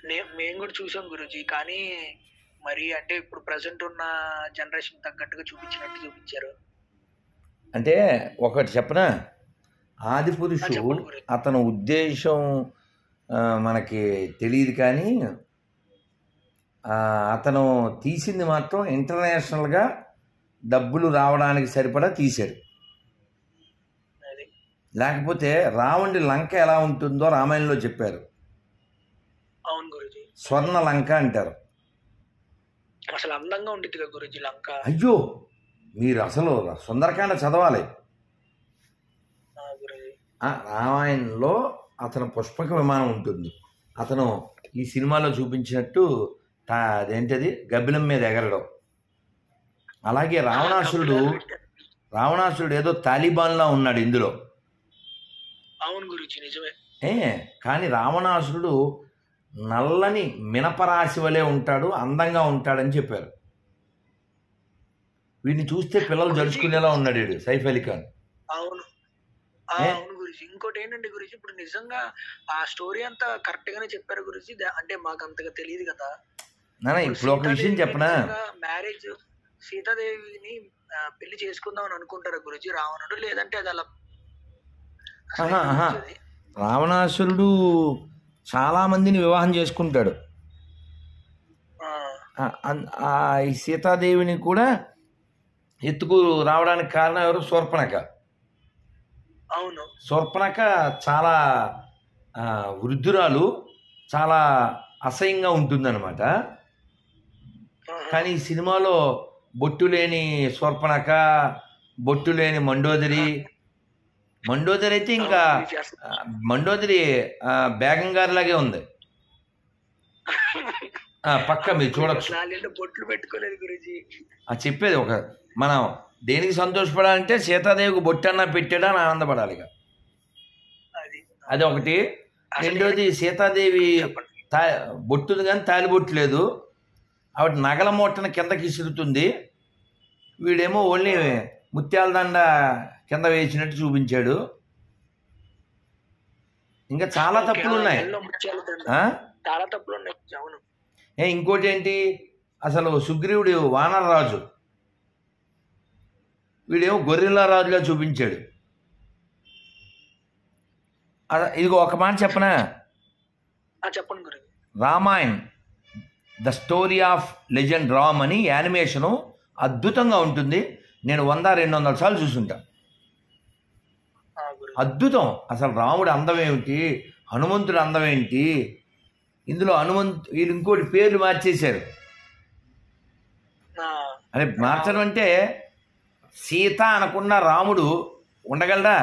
నే- మేము కూడా చూసాం గురుజీ కానీ మరి అంటే ఇప్పుడు ప్రజెంట్ ఉన్న జనరేషన్ తగ్గట్టుగా చూపించినట్టు చూపించారు అంటే ఒకటి చెప్పనా ఆది ఆ, పురుషు చెప్పండి గురుజీ అతని ఉద్దేశం ఆ, మనకి తెలియదు కానీ ఆ, అతను తీసింది మాత్రం ఇంటర్నేషనల్గా డబ్బులు రావడానికి సరిపడా తీశాడు అది లేకపోతే రావణుడి లంక ఎలా ఉంటుందో రామాయణంలో చెప్పారు అవును గురుజీ స్వర్ణ లంక అంటారు అసలు అందంగా ఉండిద్ది కదా గురుజీ లంక అయ్యో మీరు అసలు సుందరకాండ చదవాలి ఆ, గురుజీ ఆ రామాయణంలో అతను పుష్పక విమానం ఉంటుంది అతను ఈ సినిమాలో చూపించినట్టు తా అదేంటది గబ్బిలం మీద ఎగరడం అలాగే రావణాసురుడు రావణాసురుడు ఏదో తాలిబాన్లా ఉన్నాడు ఇందులో అవును గురుజీ నిజమే ఏ కానీ రావణాసురుడు నల్లని మినపరాశి వలె ఉంటాడు అందంగా ఉంటాడని చెప్పారు వీడిని చూస్తే పిల్లలు జడుచుకునేలా ఉన్నాడు వీడు సైఫ్ అలీ ఖాన్ అవును ఆ, ఏ? అవును గురుజీ ఇంకోటి ఏంటంటే గురుజీ ఇప్పుడు నిజంగా ఆ స్టోరీ అంతా కరెక్ట్ గానే చెప్పారు గురుజీ దా- అంటే మాకు అంతగా తెలియదు కదా నాన్న ఇప్పుడు ఒక విషయం చెప్పనా మ్యారేజ్ సీతాదేవిని ఆ, పెళ్లి చేసుకుందాం అని అనుకుంటారు గురుజీ రావణుడు లేదంటే అది అలా ఆహా, ఆహా. రావణాసురుడు చాలా మందిని వివాహం చేసుకుంటాడు ఆ, ఆ, అన్- ఆ ఈ సీతాదేవిని కూడా ఎత్తుకు రావడానికి కారణం ఎవరు శూర్పణక అవును శూర్పణక చాలా ఆ, వృద్ధురాలు చాలా అసహ్యంగా ఉంటుందన్నమాట ఆహా. కానీ ఈ సినిమాలో బొట్టు లేని శూర్పణక బొట్టు లేని మండోదరి మండోదరి అయితే ఇంకా గురూజీ, అసలు- ఆ, మండోదరి ఆ, బేగం గారిలాగే ఉంది ఆ, పక్క మీరు చూడొచ్చు నాలుగేళ్ళు బొట్లు పెట్టుకోలేదు గురుజీ ఆ చెప్పేది ఒక మనం దేనికి సంతోషపడాలంటే సీతాదేవికి బొట్టన్నా పెట్టాడా అని ఆనందపడాలి ఇక అది అది ఒకటి అసలు రెండోది సీతాదేవి చెప్పండి తా బొట్టుంది కానీ తాలిబొట్టు లేదు ఆవిడ నగల మూటను కిందకి ఇసురుతుంది వీడేమో ఓన్లీ ముత్యాల దండ కింద వేసినట్టు చూపించాడు ఇంకా చాలా తప్పులు ఉన్నాయి మెడలో ముత్యాల దండ. ఆ? చాలా తప్పులు ఉన్నాయి అవును ఏ ఇంకోటి ఏంటి అసలు సుగ్రీవుడు వానరరాజు వీడేమో గొర్రెల రాజుగా చూపించాడు అద- ఇదిగో ఒక మాట చెప్పనా ఆ, చెప్పండి Guruji Ramayan the story of legend Ram అని యానిమేషను అద్భుతంగా ఉంటుంది నేను వంద రెండు వందల సార్లు చూసుంటా ఆ, గురుజీ అద్భుతం అసలు రాముడి అందం ఏమిటి హనుమంతుడి అందం ఏంటి ఇందులో హనుమంతు వీళ్ళు ఇంకోటి పేర్లు మార్చేశారు ఆ, అదే మార్చడం అంటే సీత అనకుండా రాముడు ఉండగలడా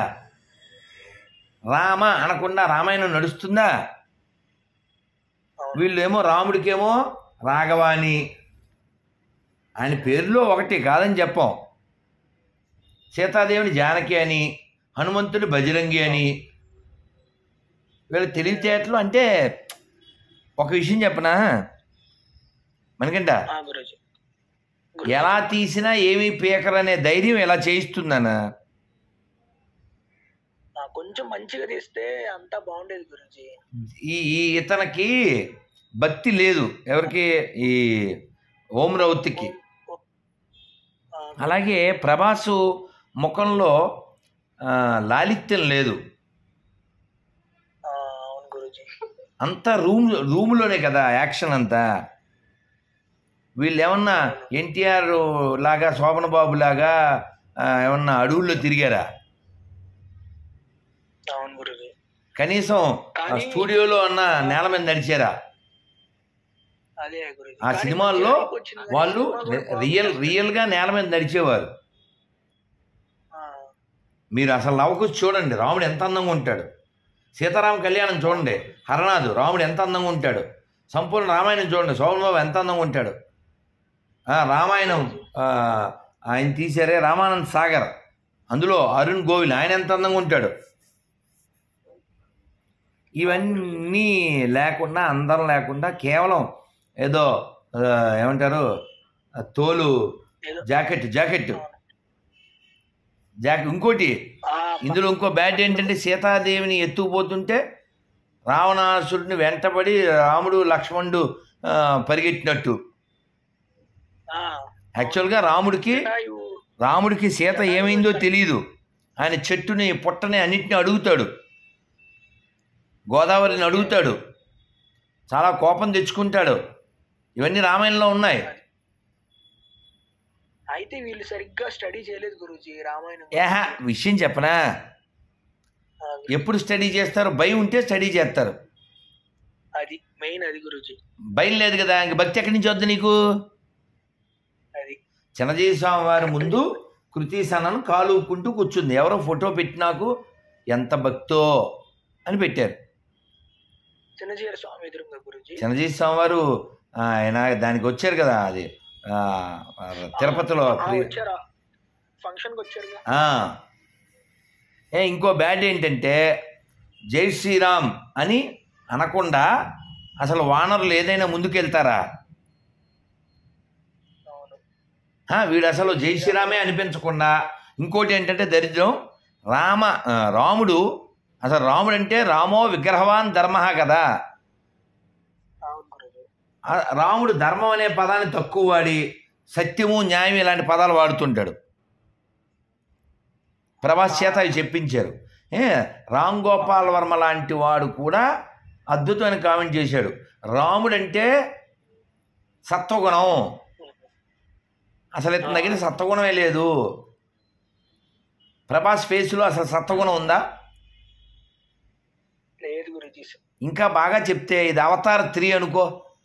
రామ అనకుండా రామాయణం నడుస్తుందా అవును. వీళ్ళేమో రాముడికేమో రాఘవాని ఆయన పేరులో ఒకటి కాదని చెప్పాం సీతాదేవిని జానకి అని హనుమంతుడు బజరంగి అని వీళ్ళ తెలివితేటలు అంటే ఒక విషయం చెప్పనా మనకంట ఆ, గురుజీ ఎలా తీసినా ఏమీ పీకరనే ధైర్యం ఎలా చేయిస్తుందన్న ఆ, కొంచెం మంచిగా తీస్తే అంతా బాగుండేది గురుజీ ఈ ఈ ఇతనికి భక్తి లేదు ఎవరికి ఈ ఓం రౌత్కి ఆ, అలాగే ప్రభాసు ముఖంలో ఆ, లాలిత్యం లేదు ఆ, అవును గురుజీ అంతా రూమ్ రూమ్లోనే కదా యాక్షన్ అంతా వీళ్ళు ఏమన్నా ఎన్టీఆర్ లాగా శోభన బాబు లాగా ఆ, ఏమన్నా అడవుల్లో తిరిగారా అవును గురుజీ కనీసం ఆ కానీ- స్టూడియోలో అన్న నేల మీద నడిచారా అదే గురుజీ ఆ కానీ సినిమాల్లో మంచిగా వచ్చింది కానీ వాళ్ళు సినిమా కూడా బాగుంది. రియల్ రియల్గా నేల మీద నడిచేవారు ఆ, మీరు అసలు నవ్వకొచ్చి చూడండి రాముడు ఎంత అందంగా ఉంటాడు సీతారామ కళ్యాణం చూడండి హరనాథు రాముడు ఎంత అందంగా ఉంటాడు సంపూర్ణ రామాయణం చూడండి శోభనబాబు ఎంత అందంగా ఉంటాడు ఆ, రామాయణం ఆ, ఆయన తీశారే రామానంద్ సాగర్ అందులో అరుణ్ గోవిల్ ఆయన ఎంత అందంగా ఉంటాడు ఇవన్నీ లేకుండా అందరం లేకుండా కేవలం ఏదో ఆ, ఏమంటారు ఆ, తోలు ఏదో జాకెట్ జాకెట్ జాకెట్ ఇంకోటి ఆ, ఇందులో ఇంకో బ్యాడ్ ఏంటంటే సీతాదేవిని ఎత్తుకుపోతుంటే రావణాసురుడిని వెంటబడి రాముడు లక్ష్మణుడు ఆ, పరిగెట్టినట్టు ఆ, యాక్చువల్గా రాముడికి జటాయువు రాముడికి సీత ఏమైందో తెలియదు ఆయన చెట్టుని పుట్టని అన్నిటిని అడుగుతాడు గోదావరిని అడుగుతాడు చాలా కోపం తెచ్చుకుంటాడు ఇవన్నీ రామాయణంలో ఉన్నాయి అయితే వీళ్ళు సరిగ్గా స్టడీ చేయలేదు గురూజీ రామాయణం ఏహ విషయం చెప్పనా ఆ, ఎప్పుడు స్టడీ చేస్తారు భయం ఉంటే స్టడీ చేస్తారు అది మెయిన్ అది గురూజీ భయం లేదు కదా ఇంక భక్తి ఎక్కడి నుంచి వద్దు నీకు అది చిన్నజీవి స్వామి వారి ముందు కృతీసనను కాలు ఊపుకుంటూ కూర్చుంది ఎవరో ఫోటో పెట్టినాకు ఎంత భక్తో అని పెట్టారు చిన్నజీర స్వామి ఎదురుగా గురూజీ చిన్నజీవి స్వామి వారు ఆ, ఆయన దానికి వచ్చారు కదా అది ఆ, తిరుపతిలో ఆ, వచ్చారా ఫంక్షన్ కి వచ్చారుగా ఆ. ఏ ఇంకో బ్యాడ్ ఏంటంటే జై శ్రీరామ్ అని అనకుండా అసలు వానరులు ఏదైనా ముందుకెళ్తారా అవును ఆ, వీడు అసలు జై శ్రీరామే అనిపించకుండా ఇంకోటి ఏంటంటే దరిద్రం రామ ఆ, రాముడు అసలు రాముడు అంటే రామో విగ్రహవాన్ ధర్మ కదా అవును గురూజీ ఆ, రాముడు ధర్మం అనే పదాన్ని తక్కువ వాడి సత్యము న్యాయం ఇలాంటి పదాలు వాడుతుంటాడు ప్రభాస్ చేత అవి చెప్పించారు ఏ రామ్ గోపాల్ వర్మ లాంటి వాడు కూడా అద్భుతమైన కామెంట్ చేశాడు రాముడు అంటే సత్వగుణం అసలు ఇతని దగ్గర సత్వగుణమే లేదు ప్రభాస్ ఫేస్లో అసలు సత్వగుణం ఉందా లేదు గురూజీ ఇంకా బాగా చెప్తే ఇది అవతార్ త్రీ అనుకో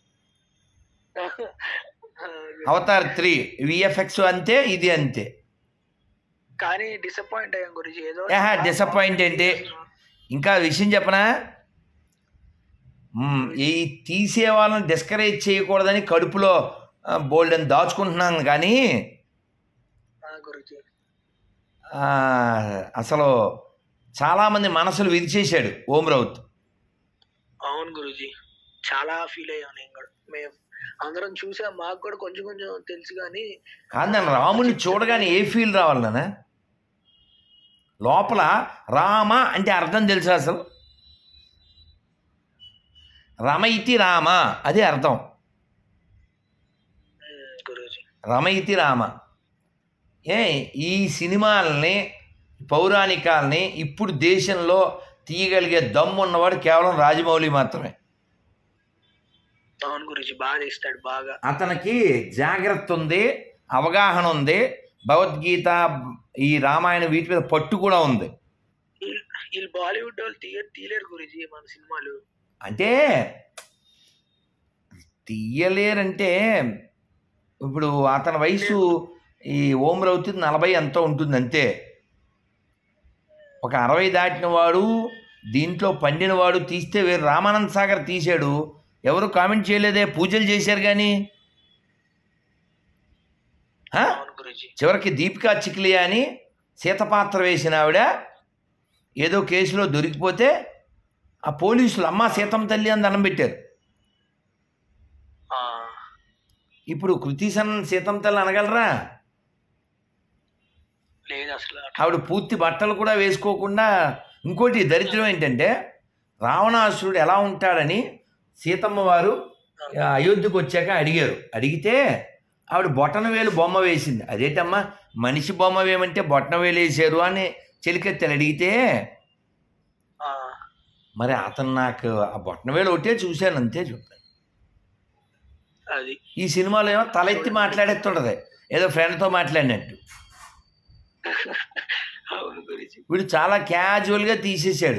అవతార్ త్రీ విఎఫ్ఎక్స్ అంతే ఇది అంతే కానీ డిసప్పాయింట్ అయ్యాం గురూజీ ఏదో ఏహా, disappoint ఏంటి? ఇంకా విషయం చెప్పనా మ్మ్, ఈ తీసే వాళ్ళని డిస్కరేజ్ చేయకూడదని కడుపులో బోల్డ్ అని దాచుకుంటున్నాను కానీ ఆ, గురూజీ ఆ, అసలు చాలామంది మనసులు విరిచేశాడు ఓం రౌత్ అవును గురూజీ చాలా ఫీల్ అయ్యాం నేను కూడా మేము అందరం చూసాం మాకు కూడా కొంచెం కొంచెం తెలుసు కానీ కాదు నన్ను రాముడిని చూడగానే ఏ ఫీల్ రావాలి నాన్న లోపల రామ అంటే అర్థం తెలుసా అసలు రమ ఇతి రామ అదే అర్థం ఉమ్, గురూజీ రమ ఇతి రామ ఏ ఈ సినిమాలని పౌరాణికాలని ఇప్పుడు దేశంలో తీయగలిగే దమ్ము ఉన్నవాడు కేవలం రాజమౌళి మాత్రమే అవును గురూజీ బాగా తీస్తాడు బాగా అతనికి జాగ్రత్త ఉంది అవగాహన ఉంది భగవద్గీత ఈ రామాయణం వీటి మీద పట్టు కూడా ఉంది వీళ్ళు- వీళ్ళు బాలీవుడ్ వాళ్ళు తీయ తీయలేరు గురూజీ మన సినిమాలు అంటే తీయలేరంటే ఇప్పుడు అతని వయసు ఈ ఓం రౌతి నలభై ఎంతో ఉంటుంది అంతే ఒక అరవై దాటిన వాడు దీంట్లో పండిన వాడు తీస్తే వేరు రామానంద్ సాగర్ తీశాడు ఎవరు కామెంట్ చేయలేదే పూజలు చేశారు కానీ ఆ? అవును గురూజీ చివరికి దీపికా చిక్లియా అని సీతపాత్ర వేసిన ఆవిడ ఏదో కేసులో దొరికిపోతే ఆ పోలీసులు అమ్మ సీతమ్మ తల్లి అని దండం పెట్టారు ఆ, ఇప్పుడు కృతిసన్ సీతమ్మ తల్లి అనగలరా లేదు అసలు అట్లా. ఆవిడ పూర్తి బట్టలు కూడా వేసుకోకుండా ఇంకోటి దరిద్రం ఏంటంటే రావణాసురుడు ఎలా ఉంటాడని సీతమ్మ వారు ఆ, అయోధ్యకు వచ్చాక అడిగారు అడిగితే ఆవిడ బొటన వేలు బొమ్మ వేసింది అదేంటమ్మా మనిషి బొమ్మ వేయమంటే బొటన వేలు వేసారు అని చెలికెత్తలు అడిగితే ఆ, మరి అతను నాకు ఆ బొట్టన వేలు ఒకటే చూశాను అంతే చెప్పాను అది ఈ సినిమాలో ఏమో తల ఎత్తి మాట్లాడేస్తుంటది ఏదో ఫ్రెండ్తో మాట్లాడినట్టు అవును గురూజీ వీడు చాలా క్యాజువల్గా తీసేశాడు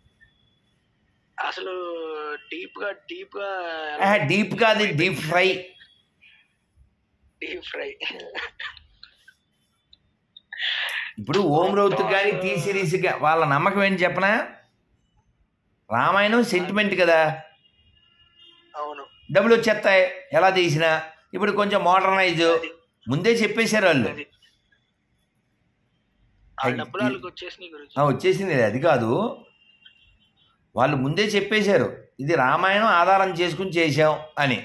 అసలు డీప్ గా డీప్ గా ఆహా, డీప్ కాదు డీప్ ఫ్రై డీప్ ఫ్రై ఇప్పుడు ఓం రౌత్ కానీ టీ సిరీస్ గా- వాళ్ళ నమ్మకం ఏంటి చెప్పనా రామాయణం సెంటిమెంట్ కదా అవును డబ్బులు వచ్చేస్తాయి ఎలా తీసినా ఇప్పుడు కొంచెం మోడర్నైజ్ ముందే చెప్పేశారు వాళ్ళు అది ఆ డబ్బులు వాళ్ళకి వచ్చేసినాయి గురూజీ ఆ, వచ్చేసింది అది కాదు వాళ్ళు ముందే చెప్పేశారు ఇది రామాయణం ఆధారం చేసుకుని చేశాం అని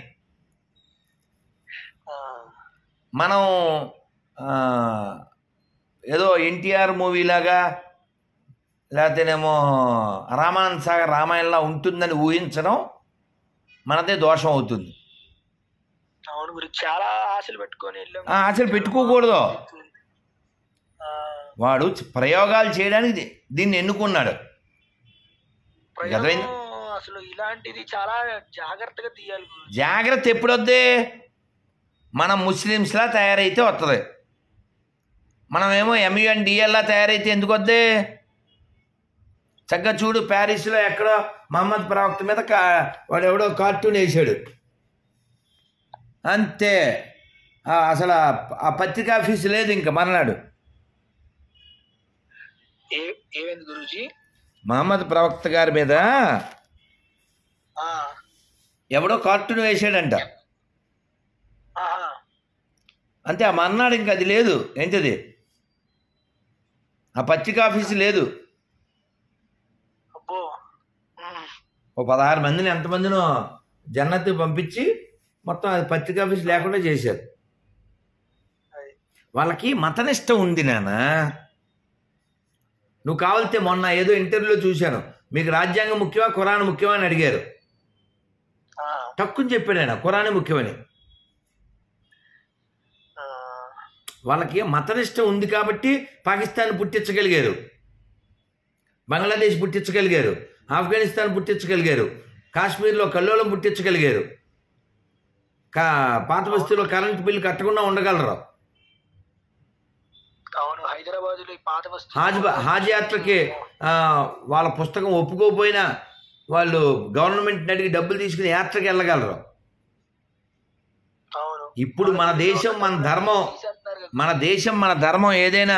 ఆ, మనం ఆ, ఏదో ఎన్టీఆర్ మూవీ లాగా లేకపోతేనేమో రామానంద సాగర్ రామాయణంలో ఉంటుందని ఊహించడం మనదే దోషం అవుతుంది అవును గురించి చాలా ఆశలు పెట్టుకొని వెళ్ళాం ఆ, ఆశలు పెట్టుకోకూడదు ఆ, వాడు ప్రయోగాలు చేయడానికి దీ- దీన్ని ఎన్నుకున్నాడు ప్రయోగం అర్థమైందా? అసలు ఇలాంటిది చాలా జాగ్రత్తగా తీయాలి గురుజీ జాగ్రత్త ఎప్పుడు వద్దే మనం ముస్లిమ్స్లా తయారైతే వస్తుంది మనమేమో ఎంయుఎన్ డిఎల్లా తయారైతే ఎందుకు వద్దే చక్కగా చూడు ప్యారిస్లో ఎక్కడో మహమ్మద్ ప్రవక్త మీద కా వాడు ఎవడో కార్టూన్ వేసాడు అంతే ఆ, అసలు ఆ- ఆ పత్రికా ఆఫీస్ లేదు ఇంకా మర్నాడు ఏ ఏమైంది గురుజీ మహమ్మద్ ప్రవక్త గారి మీద ఆ, ఎవడో కార్టూన్ వేసాడంట ఆహా. అంతే ఆ మర్నాడు ఇంకా అది లేదు ఏంటిది ఆ పత్రికా ఆఫీస్ లేదు అబ్బో ఉమ్. ఓ పదహారు మందిని ఎంతమందినో జన్నత్ పంపించి మొత్తం అది పత్రికా ఆఫీస్ లేకుండా చేశారు అది. వాళ్ళకి మతనిష్ట ఉంది నాన్న నువ్వు కావాలితే మొన్న ఏదో ఇంటర్వ్యూలో చూశాను మీకు రాజ్యాంగం ముఖ్యమా ఖురాన్ ముఖ్యమా అని అడిగారు ఆ, తక్కువ చెప్పాడు ఆయన ఖురానే ముఖ్యమని ఆ, వాళ్ళకి మతనిష్ట ఉంది కాబట్టి పాకిస్తాన్ పుట్టించగలిగారు బంగ్లాదేశ్ పుట్టించగలిగారు ఆఫ్ఘనిస్తాన్ పుట్టించగలిగారు కాశ్మీర్లో కల్లోలం పుట్టించగలిగారు కా పాత బస్తీలో కరెంటు బిల్లు కట్టకుండా ఉండగలరు అవును హైదరాబాద్ లో ఈ పాత వస్తు హాజ్ హాజ్ యాత్రకి ఆ, వాళ్ళ పుస్తకం ఒప్పుకోకపోయినా వాళ్ళు గవర్నమెంట్ అడిగి డబ్బులు తీసుకుని యాత్రకి వెళ్ళగలరు అవును ఇప్పుడు మన దేశం మన ధర్మం తీసేస్తున్నారు కదా. మన దేశం మన ధర్మం ఏదైనా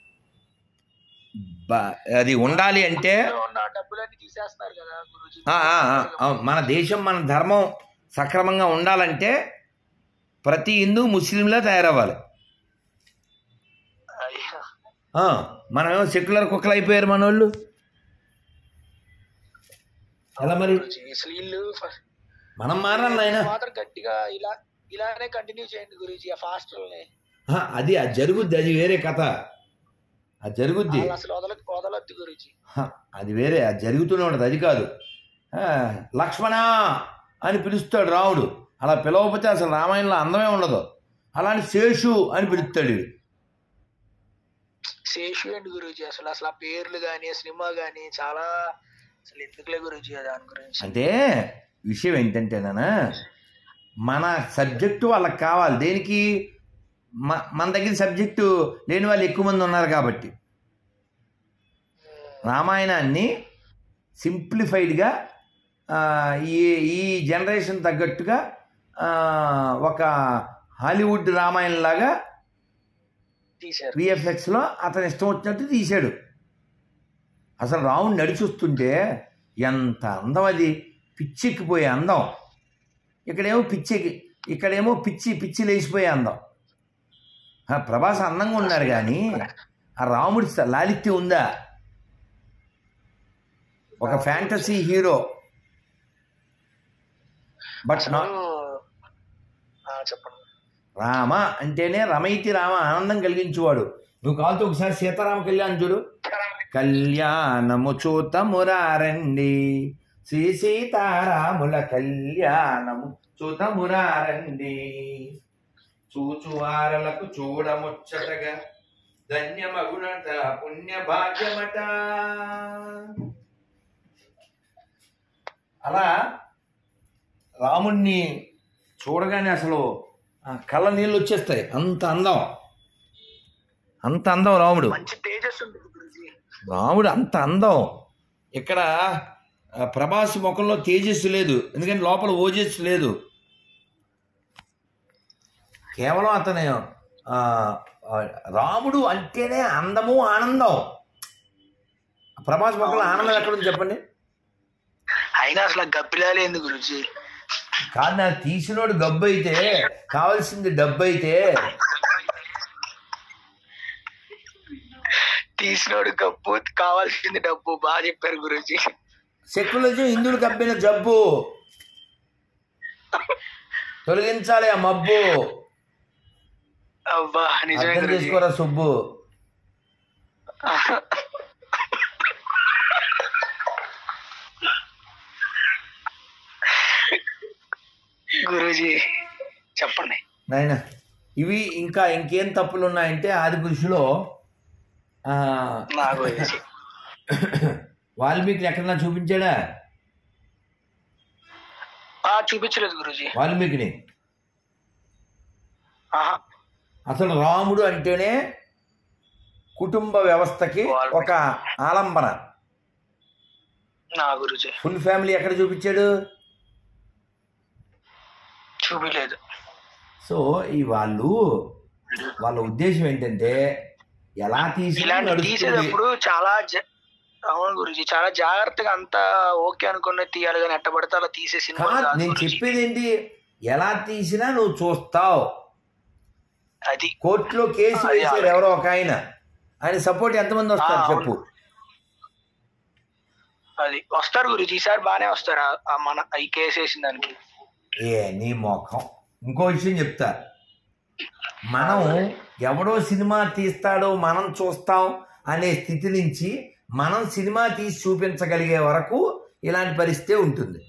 బ- అది ఉండాలి అంటే ఇందులో ఉన్న డబ్బులన్నీ తీసేస్తున్నారు కదా గురుజీ ఆ, ఆ, ఆ, ఆ, మన దేశం మన ధర్మం సక్రమంగా ఉండాలంటే ప్రతి హిందూ ముస్లింలా తయారవ్వాలి అయ్యా. ఆ, మనమేమో సెక్యులర్ కుక్కలు అయిపోయారు మన వాళ్ళు ఎలా మరి గురూజీ, అసలు వీళ్ళు ఫస్ట్ మనం మారాలి నాయన మాత్రం గట్టిగా ఇలా ఇలానే కంటిన్యూ చేయండి గురూజీ ఆ ఫాస్టర్ని అది అది జరుగుద్ది అది వేరే కథ అది జరుగుద్ది వాళ్ళు అసలు వదల వదలొద్దు గురూజీ హ, అది వేరే అది జరుగుతూనే ఉంటుంది అది కాదు ఆ, లక్ష్మణ అని పిలుస్తాడు రాముడు అలా పిలవకపోతే అసలు రామాయణంలో అందమే ఉండదు అలాంటి శేషు అని పిలుస్తాడు వీడు. శేషు ఏంటి గురూజీ అసలు అసలు ఆ పేర్లు గాని ఆ సినిమా గాని చాలా అసలు ఎందుకులే గురూజీ ఆ దాని గురించి అంటే విషయం ఏంటంటేనా మన సబ్జెక్టు వాళ్ళకి కావాలి దేనికి మ- మన దగ్గర సబ్జెక్టు లేని వాళ్ళు ఎక్కువ మంది ఉన్నారు కాబట్టి రామాయణాన్ని సింప్లిఫైడ్గా ఈ ఈ జనరేషన్ తగ్గట్టుగా ఆ, ఒక హాలీవుడ్ రామాయణం లాగా తీశారు విఎఫ్ఎక్స్లో అతను ఇష్టం వచ్చినట్టు తీశాడు అసలు రావుని నడిచి వస్తుంటే ఎంత అందం అది పిచ్చెక్కిపోయే అందం ఇక్కడేమో పిచ్చెక్కి ఇక్కడేమో పిచ్చి పిచ్చి లేచిపోయే అందం ఆ ప్రభాస్ అందంగా ఉన్నారు కానీ ఆ రాముడి స- లాలిత్యం ఉందా ఒక ఫ్యాంటసీ హీరో బట్ నా అసలు ఆ, చెప్పండి రామ అంటేనే రమైతి రామ ఆనందం కలిగించేవాడు నువ్వు కావాలంటే ఒకసారి సీతారామ కళ్యాణ్ చూడు కళ్యాణము చూతమురారండి శ్రీ సీతారాముల కళ్యాణము చూతమురారండి చూచువారలకు చూడముచ్చటగా ధన్యమగునట పుణ్య భాగ్యమట అలా రాముణ్ణి చూడగానే అసలు ఆ కళ్ళ నీళ్ళు వచ్చేస్తాయి అంత అందం అంత అందం రాముడు మంచి తేజస్ ఉంది గురూజీ రాముడు అంత అందం ఇక్కడ ఆ, ప్రభాస్ ముఖంలో తేజస్సు లేదు ఎందుకంటే లోపల ఓజస్సు లేదు కేవలం అతను ఆ, ఆ, రాముడు అంటేనే అందము ఆనందం ప్రభాస్ ముఖంలో ఆనందం ఎక్కడుంది చెప్పండి అయినా అసలు ఆ గబ్బిలాలే ఎందుకు గురూజీ కాదు నాకు తీసినోడు గబ్బు అయితే కావాల్సింది డబ్బు అయితే తీసినోడు గబ్బు కావాల్సింది డబ్బు బాగా చెప్పారు గురూజీ సెక్యులరిజం హిందువులు కప్పిన జబ్బు తొలగించాలి ఆ మబ్బు అబ్బా నిజమే అర్థం గురూజీ చేసుకోరా సుబ్బు గురూజీ చెప్పండి నాయన ఇవి ఇంకా ఇంకేం తప్పులు ఉన్నాయంటే ఆది పురుషులో ఆ, నా గురించి వాల్మీకిని ఎక్కడన్నా చూపించాడా ఆ చూపించలేదు గురూజీ వాల్మీకిని ఆహా అసలు రాముడు అంటేనే కుటుంబ వ్యవస్థకి ఒక ఆలంబన నా గురూజీ ఫుల్ ఫ్యామిలీ ఎక్కడ చూపించాడు చూపించలేదు సో ఈ వాళ్ళు వాళ్ళ ఉద్దేశం ఏంటంటే ఎలా తీసి ఇలాంటి నడుస్తుంది తీసేటప్పుడు చాలా జ- అవును గురుజీ చాలా జాగ్రత్తగా అంతా ఓకే అనుకున్న తీయాలి కానీ ఎట్టబడితే అలా తీసేసి కాదు నేను చెప్పేది ఏంటి ఎలా తీసినా నువ్వు చూస్తావు అది కోర్టులో కేసు అది వేసారు అలాగే. ఎవరో ఒక ఆయన ఆయన సపోర్ట్ ఎంతమంది వస్తారు ఆ, చెప్పు అది వస్తారు గురుజీ ఈసారి బాగానే వస్తారు ఆ- ఆ మన ఈ కేసు వేసిన దానికి ఏ నీ మోఖం ఇంకో విషయం చెప్తా మనం ఎవడో సినిమా తీస్తాడో మనం చూస్తాం అనే స్థితి నుంచి మనం సినిమా తీసి చూపించగలిగే వరకు ఇలాంటి పరిస్థితే ఉంటుంది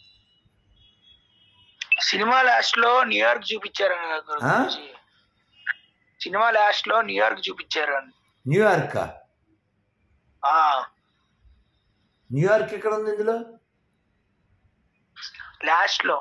సినిమా లాస్ట్ లో న్యూయార్క్ చూపించారు కదా గురూజీ సినిమా లాస్ట్ లో న్యూయార్క్ చూపించారు అని. న్యూయార్క్ ఆ న్యూయార్క్ ఎక్కడ ఉంది ఇందులో లాస్ట్ లో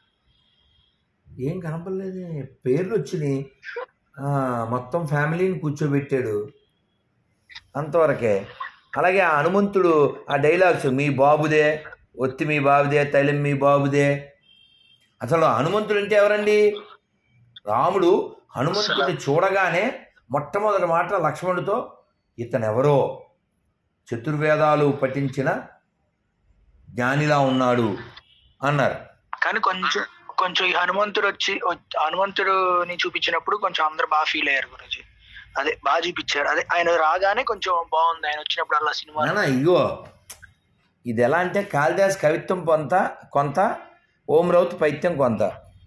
ఏం కనపడలేదు పేర్లు వచ్చినాయి ఆ, మొత్తం ఫ్యామిలీని కూర్చోబెట్టాడు అంతవరకే అలాగే ఆ హనుమంతుడు ఆ డైలాగ్స్ మీ బాబుదే ఒత్తి మీ బాబుదే తైలం మీ బాబుదే అసలు హనుమంతుడు అంటే ఎవరండి రాముడు హనుమంతుడిని చూడగానే మొట్టమొదటి మాట లక్ష్మణుడితో ఇతనెవరో చతుర్వేదాలు పఠించిన జ్ఞానిలా ఉన్నాడు అన్నారు కానీ కొంచెం కొంచెం ఈ హనుమంతుడు వచ్చి వచ్- హనుమంతుడుని చూపించినప్పుడు కొంచెం అందరు బాగా ఫీల్ అయ్యారు గురుజీ అదే బాగా చూపించారు అదే ఆయన రాగానే కొంచెం బాగుంది ఆయన వచ్చినప్పుడు అలా సినిమా నానా ఇగో ఇది ఎలా అంటే కాళిదాస్ కవిత్వం కొంత కొంత ఓం రౌత్ పైత్యం కొంత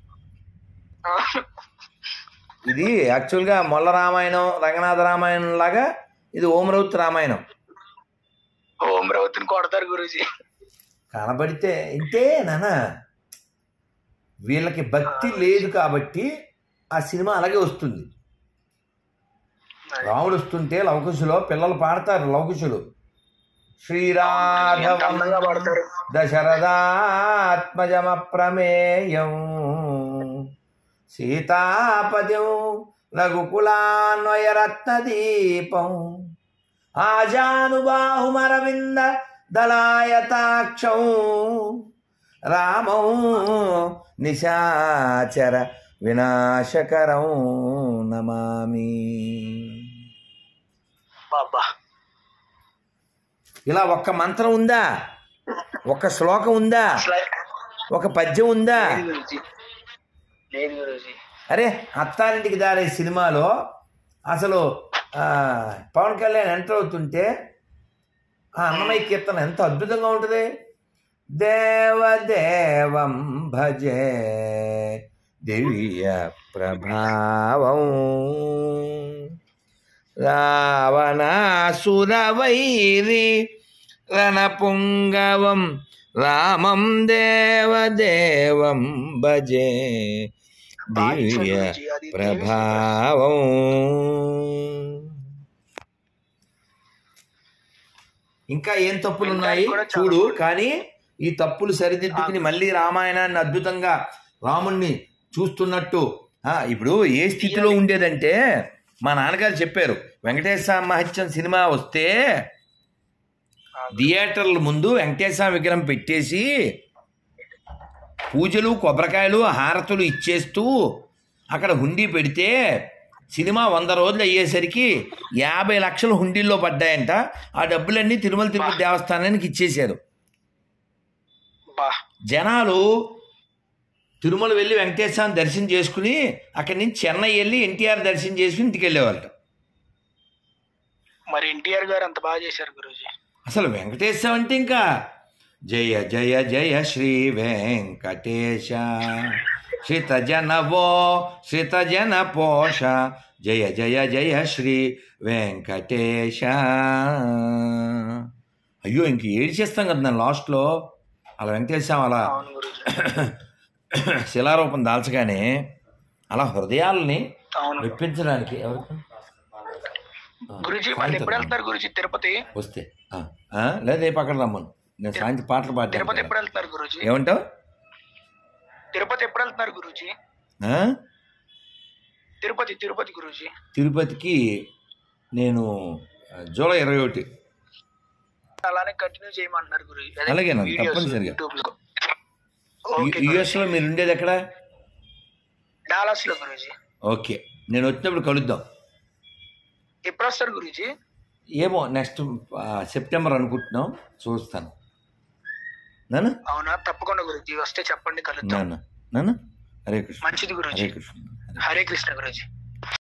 ఇది యాక్చువల్గా మొల్ల రామాయణం రంగనాథ రామాయణం లాగా ఇది ఓం రౌత్ రామాయణం ఓం రౌత్ని కొడతారు గురూజీ కనబడితే ఇంతే నానా వీళ్ళకి భక్తి లేదు కాబట్టి ఆ సినిమా అలాగే వస్తుంది రాముడు వస్తుంటే లవకుశులో పిల్లలు పాడతారు లవకుశులు ఎంత అందంగా శ్రీరాఘవం పాడతారు దశరథాత్మజమ ప్రమేయం సీతాపదం రఘుకులాన్వయరత్నదీపం ఆజానుబాహుమరవింద దళాయతాక్షం రామం నిశాచర వినాశకరం నమామి బాబా ఇలా ఒక్క మంత్రం ఉందా ఒక్క శ్లోకం ఉందా అసలు ఒక పద్యం ఉందా లేదు గురూజీ లేదు గురూజీ అరే అత్తారింటికి దారే సినిమాలో అసలు ఆ, పవన్ కళ్యాణ్ ఎంటర్ అవుతుంటే ఆ అన్నమయ్య కీర్తన ఎంత అద్భుతంగా ఉంటుంది దేవదేవం భజే దివ్య ప్రభావం రావణాసురవైరి రణపుంగవం రామం దేవదేవం భజే దివ్య గురూజీ, అది ప్రభావం ఇంకా ఏం తప్పులు ఉన్నాయి కూడా చాలా చూడు కానీ ఈ తప్పులు సరిదిద్దుకుని మళ్ళీ రామాయణాన్ని అద్భుతంగా రాముణ్ణి చూస్తున్నట్టు ఆ, ఇప్పుడు ఏ స్థితిలో ఉండేదంటే మా నాన్నగారు చెప్పారు వెంకటేశ్వర మహత్యం సినిమా వస్తే థియేటర్ల ముందు వెంకటేశ్వర విగ్రహం పెట్టేసి పూజలు కొబ్బరికాయలు హారతులు ఇచ్చేస్తూ అక్కడ హుండీ పెడితే సినిమా వంద రోజులు అయ్యేసరికి యాభై లక్షలు హుండీల్లో పడ్డాయంట ఆ డబ్బులన్నీ తిరుమల తిరుపతి దేవస్థానానికి ఇచ్చేశారు బా జనాలు తిరుమల వెళ్ళి వెంకటేశ్వరాన్ని దర్శనం చేసుకుని అక్కడి నుంచి చెన్నై వెళ్ళి ఎన్టీఆర్ దర్శనం చేసుకుని ఇంటికి వెళ్ళేవాళ్ళట మరి ఎన్టీఆర్ గారు అంత బాగా చేశారు గురూజీ అసలు వెంకటేశ్వరం అంటే ఇంకా జయ జయ జయ శ్రీ వెంకటేశ శ్రితజనవో శ్రితజన పోష జయ జయ జయ శ్రీ వెంకటేశ అయ్యో ఇంక ఏడ్చేస్తాం కదా నేను లాస్ట్లో అలా వెంకటేశ్వరం అలా అవును గురూజీ శిలారూపం దాల్చగానే అలా హృదయాలని అవును మెప్పించడానికి ఎవరికి గురుజీ మళ్ళీ ఎప్పుడు వెళ్తున్నారు గురుజీ తిరుపతి వస్తే ఆ, ఆ, లేదా రేపు అక్కడ రమ్మను నేను సాయంత్రం పాటలు తిరుపతి పాడతాను ఎప్పుడు వెళ్తున్నారు గురుజీ ఏమంటావు తిరుపతి ఎప్పుడు వెళ్తున్నారు గురుజీ ఆ? తిరుపతి తిరుపతి గురుజీ తిరుపతికి నేను ఆ, జూలై ఇరవై ఒకటి అలానే కంటిన్యూ చేయమంటున్నారు గురుజీ అలాగేనా? తప్పనిసరిగా. యూట్యూబ్ లో యు- ఓకే యుఎస్లో మీరు ఉండేది ఎక్కడ డాలస్ లో గురుజీ ఓకే నేను వచ్చినప్పుడు కలుద్దాం ఎప్పుడు వస్తారు గురుజీ ఏమో నెక్స్ట్ ఆ, సెప్టెంబర్ అనుకుంటున్నాం చూస్తాను నాన్న అవునా తప్పకుండా గురుజీ వస్తే చెప్పండి కలుద్దాం నాన్న నాన్న హరే కృష్ణ మంచిది గురుజీ హరే కృష్ణ హరే కృష్ణ గురుజీ